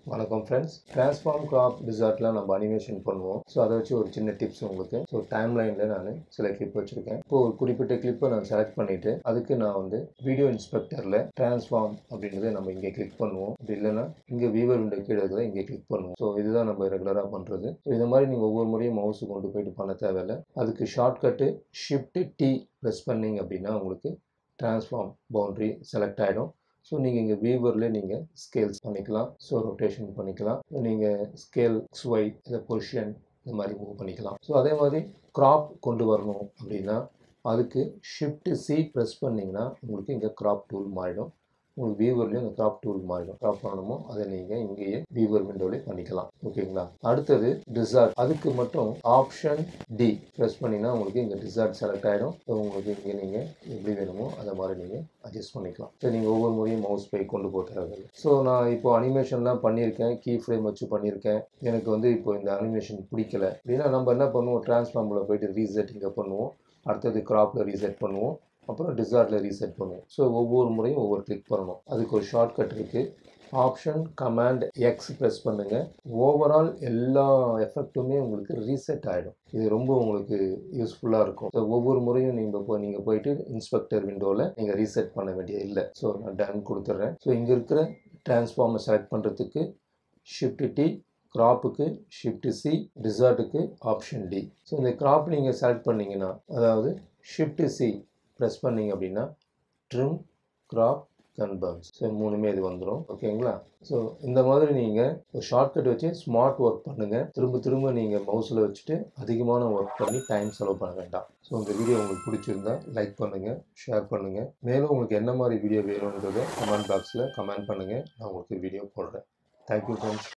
வணக்கம் friends transform graph டிசார்ட்டில் நம்ம animation பண்ணுவோம் ஸோ அதை வச்சு ஒரு சின்ன டிப்ஸ் உங்களுக்கு ஸோ டைம் லைனில் நான் சில கிளிப் வச்சுருக்கேன் இப்போ ஒரு குறிப்பிட்ட கிளிப்பை நான் செலக்ட் பண்ணிவிட்டு அதுக்கு நான் வந்து வீடியோ இன்ஸ்பெக்டரில் ட்ரான்ஸ்ஃபார்ம் அப்படின்றத நம்ம இங்கே கிளிக் பண்ணுவோம் அப்படி இல்லைன்னா இங்கே வீவர் விண்டோ கீழே இருக்கிறத இங்கே கிளிக் பண்ணுவோம் ஸோ இதுதான் நம்ம ரெகுலராக பண்ணுறது ஸோ இந்த மாதிரி நீங்கள் ஒவ்வொரு முறையும் மவுஸு கொண்டு போயிட்டு பண்ண தேவையில்லை அதுக்கு ஷார்ட்கட்டு ஷிஃப்ட் டி ப்ரெஸ் பண்ணிங்க அப்படின்னா உங்களுக்கு ட்ரான்ஸ்ஃபார்ம் பவுண்ட்ரி செலக்ட் ஆகிடும் ஸோ நீங்கள் இங்கே வீவரில் நீங்கள் ஸ்கேல்ஸ் பண்ணிக்கலாம் ஸோ ரொட்டேஷன் பண்ணிக்கலாம் நீங்கள் ஸ்கேல் ஸ்ஒய் இதை பொசிஷன் இந்த மாதிரி மூவ் பண்ணிக்கலாம் ஸோ அதே மாதிரி க்ராப் கொண்டு வரணும் அப்படின்னா அதுக்கு ஷிஃப்ட் சி ப்ரெஸ் பண்ணிங்கன்னா உங்களுக்கு இங்கே க்ராப் டூல் மாறிடும் உங்களுக்கு வீவர்லேயும் இந்த க்ராப் டூல் மாறிடும் க்ராப் பண்ணணுமோ அதை நீங்கள் இங்கேயே வீவர் விண்டோலே பண்ணிக்கலாம் ஓகேங்களா அடுத்தது டிசார்ட் அதுக்கு மட்டும் ஆப்ஷன் டி ப்ரெஸ் பண்ணிங்கன்னா உங்களுக்கு இங்கே டிசார்ட் செலக்ட் ஆகிடும் ஸோ உங்களுக்கு இங்கே நீங்கள் எப்படி வேணுமோ அதை மாதிரி நீங்கள் அட்ஜஸ்ட் பண்ணிக்கலாம் ஸோ நீங்கள் ஒவ்வொரு முறையும் மவுஸ் பை கொண்டு போக தேவையில்லை ஸோ நான் இப்போ அனிமேஷன்லாம் பண்ணியிருக்கேன் கீ ஃப்ரேம் வச்சு பண்ணியிருக்கேன் எனக்கு வந்து இப்போ இந்த அனிமேஷன் பிடிக்கல அப்படின்னா நம்ம என்ன பண்ணுவோம் ட்ரான்ஸ்ஃபார்மில் போயிட்டு ரீசெட் இங்கே பண்ணுவோம் அடுத்தது க்ராப்பில் ரீசெட் பண்ணுவோம் அப்புறம் டிசார்ட்டில் ரீசெட் பண்ணுவோம் ஸோ ஒவ்வொரு முறையும் ஒவ்வொரு கிளிக் பண்ணணும் அதுக்கு ஒரு ஷார்ட்கட் இருக்குது ஆப்ஷன் கமாண்ட் எக்ஸ் ப்ரெஸ் பண்ணுங்கள் ஓவரால் எல்லா எஃபெக்ட்டுமே உங்களுக்கு ரீசெட் ஆகிடும் இது ரொம்ப உங்களுக்கு யூஸ்ஃபுல்லாக இருக்கும் ஸோ ஒவ்வொரு முறையும் நீங்கள் இப்போ நீங்கள் போயிட்டு இன்ஸ்பெக்டர் விண்டோவில் நீங்கள் ரீசெட் பண்ண வேண்டியது இல்லை ஸோ நான் டன் கொடுத்துட்றேன் ஸோ இங்கே இருக்கிற டிரான்ஸ்ஃபார்மை செலக்ட் பண்ணுறதுக்கு ஷிஃப்ட் டி க்ராப்புக்கு ஷிஃப்ட் சி டிசார்ட்டுக்கு ஆப்ஷன் டி ஸோ இந்த க்ராப் நீங்கள் செலக்ட் பண்ணிங்கன்னா அதாவது ஷிஃப்ட் சி ப்ரெஸ் பண்ணிங்க அப்படின்னா ட்ரிம் க்ராப் கன்பர்ன்ஸ் ஸோ மூணுமே இது வந்துடும் ஓகேங்களா ஸோ இந்த மாதிரி நீங்கள் ஒரு ஷார்ட்கட் வச்சு ஸ்மார்ட் ஒர்க் பண்ணுங்கள் திரும்ப திரும்ப நீங்கள் மவுஸில் வச்சுட்டு அதிகமான ஒர்க் பண்ணி டைம் செலவு பண்ண வேண்டாம் ஸோ இந்த வீடியோ உங்களுக்கு பிடிச்சிருந்தா லைக் பண்ணுங்கள் ஷேர் பண்ணுங்கள் மேலும் உங்களுக்கு என்ன மாதிரி வீடியோ வேணுன்றதை கமெண்ட் பாக்ஸில் கமெண்ட் பண்ணுங்கள் நான் உங்களுக்கு வீடியோ போடுறேன் தேங்க்யூ ஃப்ரெண்ட்ஸ்